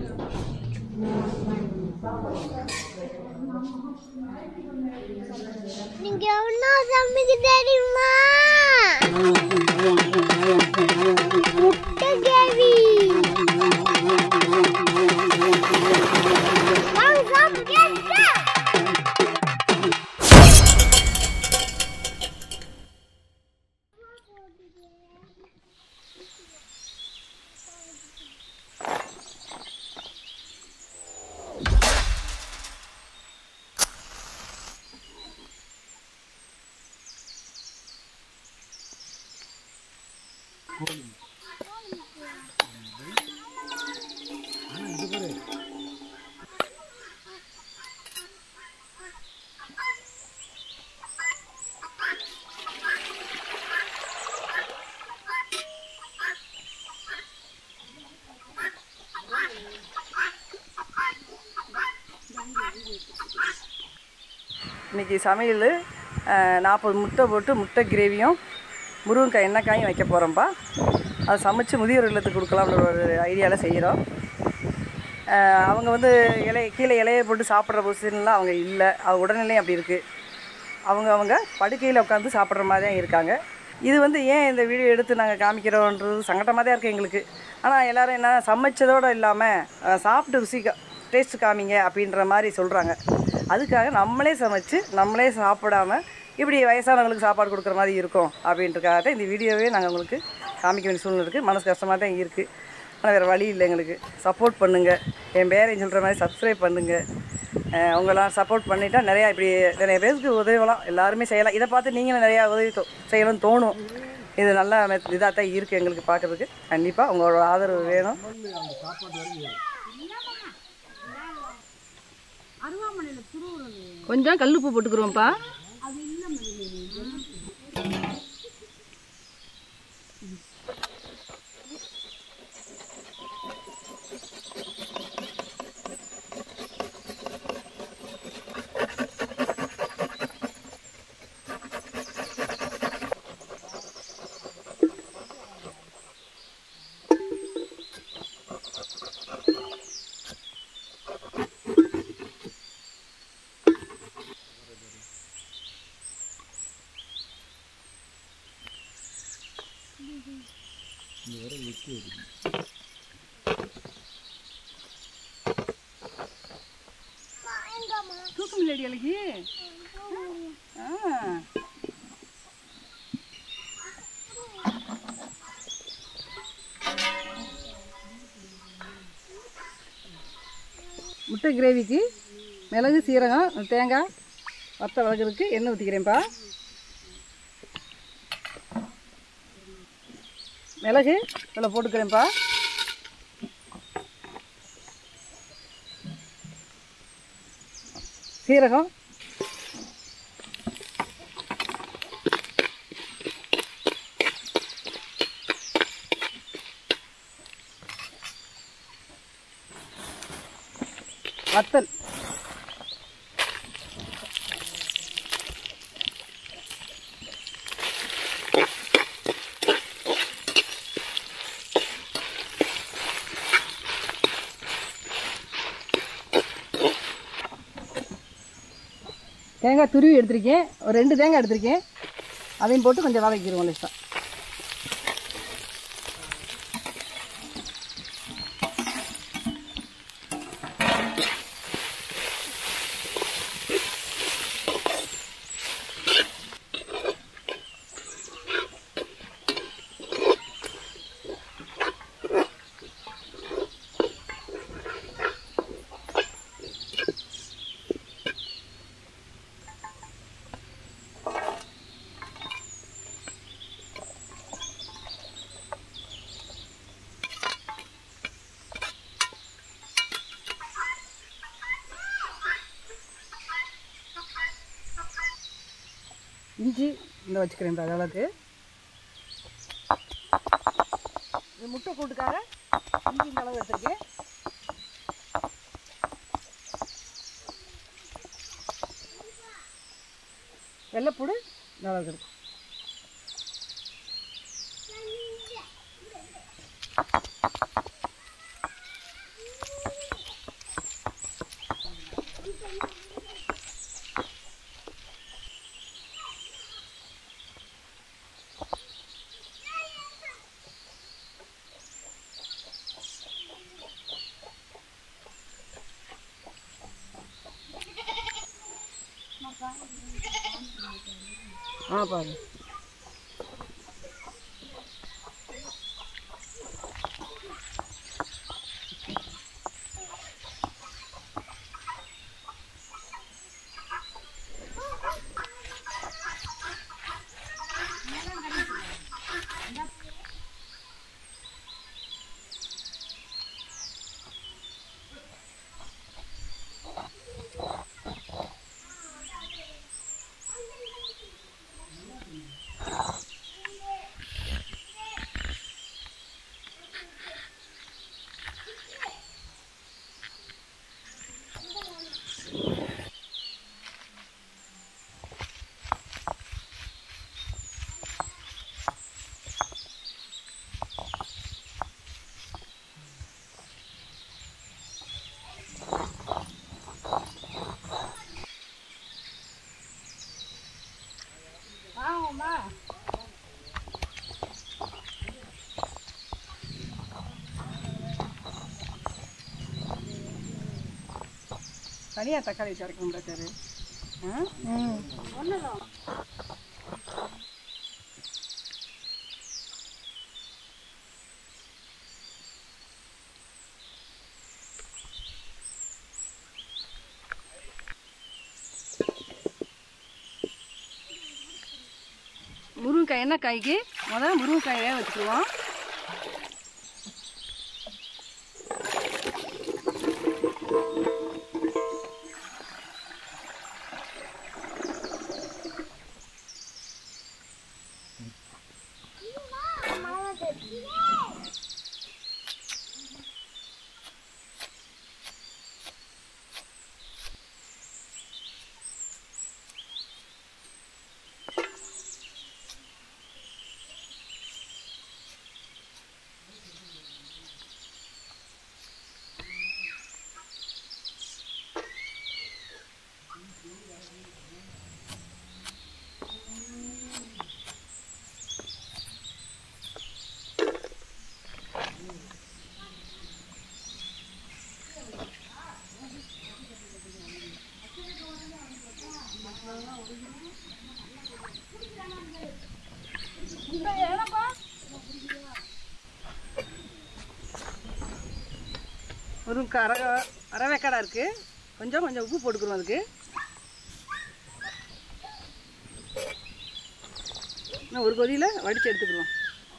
நீங்க என்ன சமைக்க தெரியுமா முட்டை கேவி வாங்க சாப்பிடுங்க இன்றைக்கி சமையல் நாற்பது முட்டை போட்டு முட்டை கிரேவியும் முருங்கைக்காய் எண்ணெய்க்காயும் வைக்க போகிறோம்ப்பா அதை சமைச்சு முதியோர் இல்லத்துக்கு கொடுக்கலாம்னு ஒரு ஐடியாவில் செய்கிறோம் அவங்க வந்து இலை கீழே இலையை போட்டு சாப்பிட்ற பொசிஷன்லாம் அவங்க இல்லை அது உடல்நிலையும் அப்படி இருக்குது அவங்க அவங்க படுக்கையில் உட்காந்து சாப்பிட்ற மாதிரி தான் இருக்காங்க இது வந்து ஏன் இந்த வீடியோ எடுத்து நாங்கள் காமிக்கிறோன்றது சங்கடமாக தான் இருக்குது எங்களுக்கு ஆனால் எல்லோரும் என்ன சமைச்சதோடு இல்லாமல் சாப்பிட்டு ருசி டேஸ்ட் காமிங்க அப்படின்ற மாதிரி சொல்கிறாங்க அதுக்காக நம்மளே சமைச்சு நம்மளே சாப்பிடாம இப்படி வயசானவங்களுக்கு சாப்பாடு கொடுக்குற மாதிரி இருக்கும் அப்படின்றக்காக தான் இந்த வீடியோவே நாங்கள் உங்களுக்கு காமிக்க வேண்டிய சூழ்நிலை இருக்குது மனசு கஷ்டமாக தான் இருக்குது ஆனால் வேறு வழி இல்லை எங்களுக்கு சப்போர்ட் பண்ணுங்கள் என் பேரையும் சொல்கிற மாதிரி சப்ஸ்கிரைப் பண்ணுங்கள் அஹ் அவங்கெல்லாம் சப்போர்ட் பண்ணிட்டா நிறையா இப்படி நிறைய பேருக்கு உதவலாம் எல்லாருமே செய்யலாம் இதை பார்த்து நீங்களும் நிறையா உதவி தோ- செய்யணும்னு தோணும் இது நல்ல இதாக தான் இருக்குது எங்களுக்கு பார்க்குறதுக்கு கண்டிப்பாக உங்களோட ஆதரவு வேணும் கொஞ்சம் கல்லுப்பு போட்டுக்கிறோம்ப்பா தூக்கம் இல்லடி அழகி ஆ முட்டை கிரேவிக்கு மிளகு சீரகம் தேங்காய் வத்த வளர்க்குறதுக்கு எண்ணெய் ஊற்றிக்கிறேன்ப்பா மிளகு இதில் போட்டுக்கிறேன்ப்பா சீரகம் வத்தல் தேங்காய் துருவி எடுத்திருக்கேன் ஒரு ரெண்டு தேங்காய் எடுத்திருக்கேன் அதையும் போட்டு கொஞ்சம் வதக்கிடுவோம் லேசாக இஞ்சி இந்த வச்சுக்கிறேன் இந்த அளவுக்கு இது முட்டை கூட்டுக்காக இஞ்சி இந்த அளவு எடுத்திருக்கேன் வெள்ளைப்பூடு இந்த அளவுக்கு இருக்கு ஆ பாரு தனியாக தக்காளி வச்சு அரைக்க முடியாது ஆ முருங்கைக்காய் என்ன காய்க்கு முதல்ல முருங்கைக்காய் வேக வச்சுக்குவோம் முருங்கைக்காய் அரை அரை வேக்காடாக இருக்குது கொஞ்சம் கொஞ்சம் உப்பு போட்டுக்கிறோம் அதுக்கு இன்னும் ஒரு கொதியில் வடித்து எடுத்துக்கிறோம்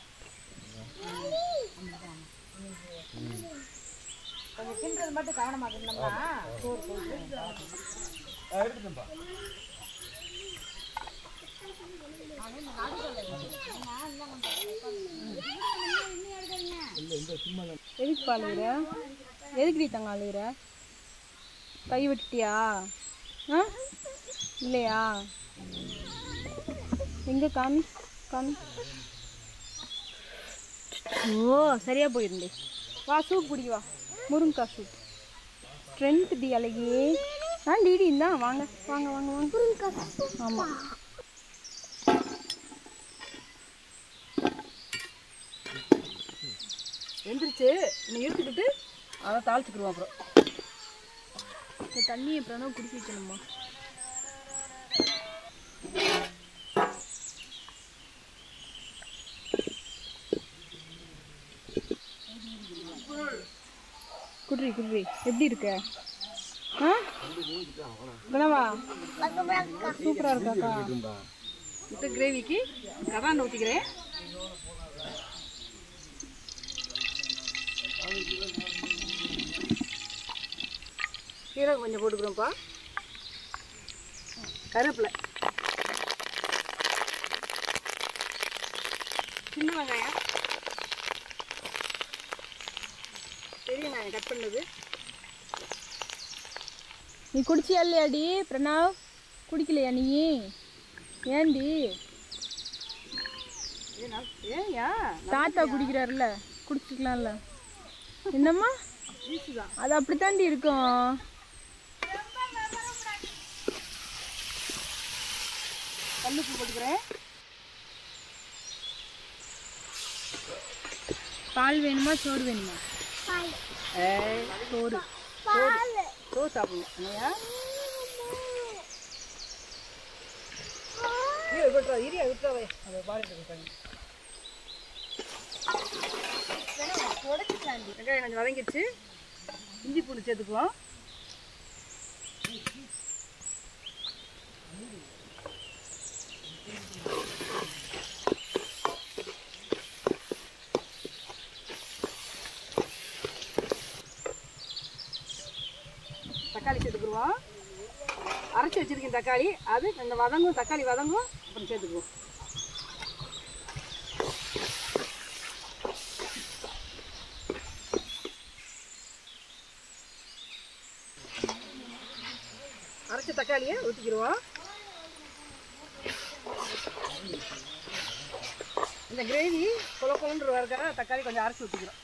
எதுக்கு பாலுகிற எதுக்கு நீ தங்க அழுகிற கை விட்டுட்டியா ஆ இல்லையா எங்க காமி காமி ஓ சரியா போயிருந்தே வா சூப் குடி வா முருங்கக்காய் சூப் ஸ்ட்ரென்த் டி அழகி ஆ டிடி இந்தா வாங்க வாங்க வாங்க வாங்க ஆமாம் எந்திரிச்சு இன்னும் எடுத்துக்கிட்டு அதை தாளிச்சுக்கிடுவோம் அப்புறம் இந்த தண்ணியை அப்புறம் தான் குடிக்க வைக்கணுமா குட்ரி குட்ரி எப்படி இருக்க ஆ கனவா சூப்பரா இருக்காக்கா முட்டை கிரேவிக்கு கரான் ஊற்றிக்கிறேன் சீரகம் கொஞ்சம் போட்டுக்கிறோம்ப்பா கருவேப்பிலை சின்ன வெங்காயம் பெரிய வெங்காயம் கட் பண்ணது நீ குடிச்சியா இல்லையாடி பிரணவ் குடிக்கலையா நீ ஏண்டி ஏன்னா ஏன்யா தாத்தா குடிக்கிறாருல்ல குடிச்சிக்கலாம்ல என்னம்மா ஈஸி தான் அது அப்படித்தாண்டி இருக்கும் கல்லுப்பு போட்டுக்கிறேன் பால் வேணுமா சோறு வேணுமா பால் ஏய் சோறு பால் சோறு சாப்பிடணும் இல்லையா ஐயோ விட்டுறா இரியா விட்டுறாவே அதை பாருங்க இருக்காங்க வெங்காயம் கொஞ்சம் வதங்கிடுச்சு இஞ்சி பூண்டு சேர்த்துக்குவோம் தக்காளி சேர்த்துக்குருவோம் அரைச்சி வச்சிருக்கேன் தக்காளி அது இந்த வதங்கும் தக்காளி வதங்கும் அப்புறம் சேர்த்துக்குவோம் அரைச்ச தக்காளியை ஊற்றிக்கிடுவோம் இந்த கிரேவி கொல கொலன்று வரக்காக தக்காளி கொஞ்சம் அரைச்சி ஊற்றிக்கிறோம்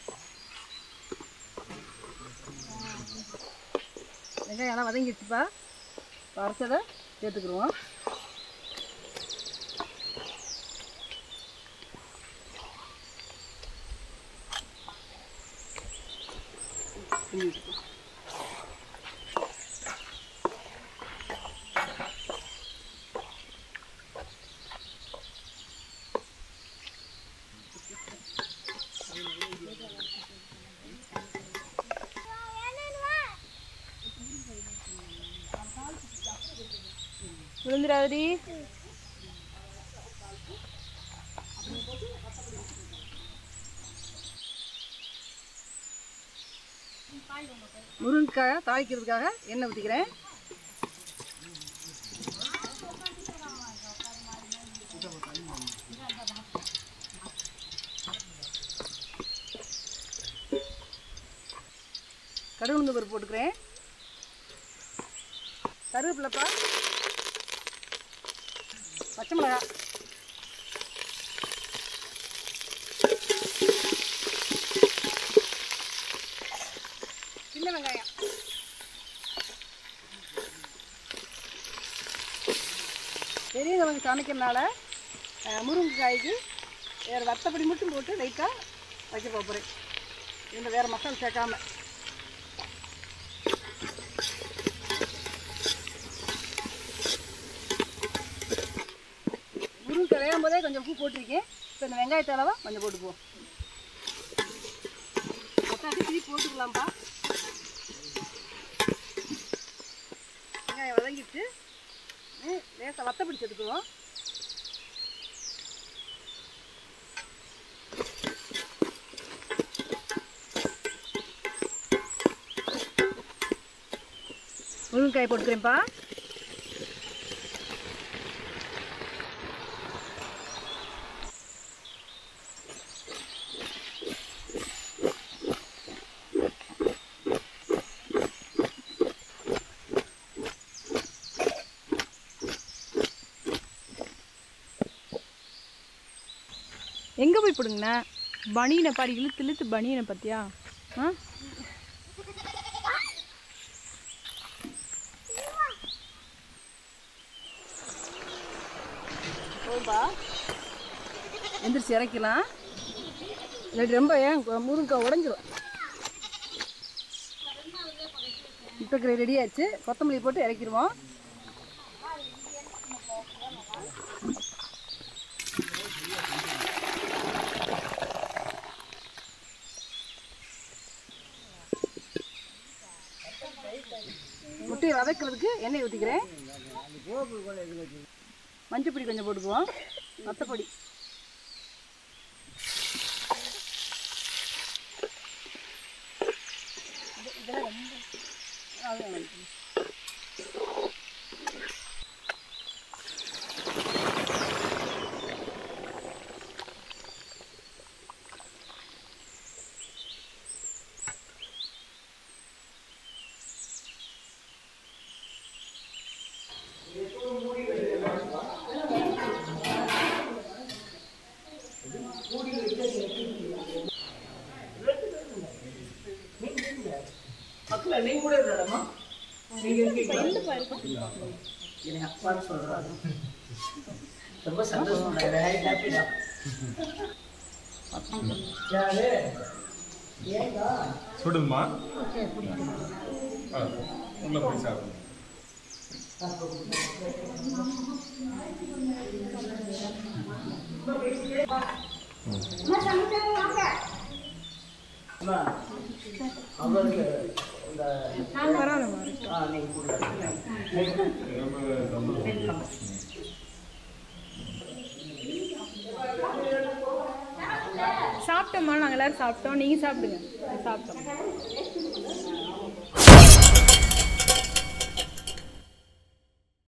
வெங்காயம் எல்லாம் வதங்கிடுச்சுப்பா இப்போ அரைச்சதை சேர்த்துக்குருவோம் கிண்டி விட்டுக்குவோம். விழுந்துடாதடி முருங்கைக்காய் தாளிக்கிறதுக்காக எண்ணெய் ஊற்றிக்கிறேன் கடுகு உளுந்து பருப்பு போட்டுக்கிறேன் கருவேப்பிலைப்பா பச்சை மிளகாய் சின்ன வெங்காயம் பெரியவங்க சமைக்கிறனால அஹ், முருங்கைக்காய்க்கு வேறு வத்தப்படி மட்டும் போட்டு லைட்டாக வைக்க போகிறேன் இந்த வேறு மசாலா சேர்க்காம முருங்கை வேகும் போதே கொஞ்சம் உப்பு போட்டிருக்கேன் இப்போ இந்த வெங்காயத்தை அளவா கொஞ்சம் போட்டுக்குவோம் பத்தாட்டி திருப்பி போட்டுக்கலாம்ப்பா வெங்காயம் வதங்கிட்டு லேசாக வத்த பிடிச்சி எடுத்துக்குவோம் முருங்கைக்காய் போட்டுக்கிறேன்ப்பா எங்கே போய் போடுங்கண்ணா பனியனை பாரு இழுத்து இழுத்து பனியனை பார்த்தியா ஆ போதும்பா எந்திரிச்சு இறக்கலாம் இல்லாட்டி ரொம்ப ஏன் முருங்கைக்காய் உடஞ்சிரும் இப்போ ரெடி ஆச்சு கொத்தமல்லி போட்டு இறக்கிடுவோம் முட்டையை வதக்கிறதுக்கு எண்ணெய் ஊற்றிக்கிறேன் மஞ்சள் பொடி கொஞ்சம் போட்டுக்குவோம் வத்தப்பொடி மக்கள் நீங்க கூட இருக்கலாமா நீங்க இருக்கீங்களா எனக்கு அப்பான்னு சொல்றாங்க ரொம்ப சந்தோஷம் வெரி ஹாப்பிடா யாரு ஏங்கா சுடுமா ஆ, உள்ள போய் சாப்பிடுங்க அம்மா அவருக்கு இந்த பரவாயில்லம்மா ஆ நீங்கள் கொடுங்க ரொம்ப சந்தோஷம் சாப்பிட்டோம்மா நாங்கள் எல்லாரும் சாப்பிட்டோம் நீங்கள் சாப்பிடுங்க சாப்பிட்டோம்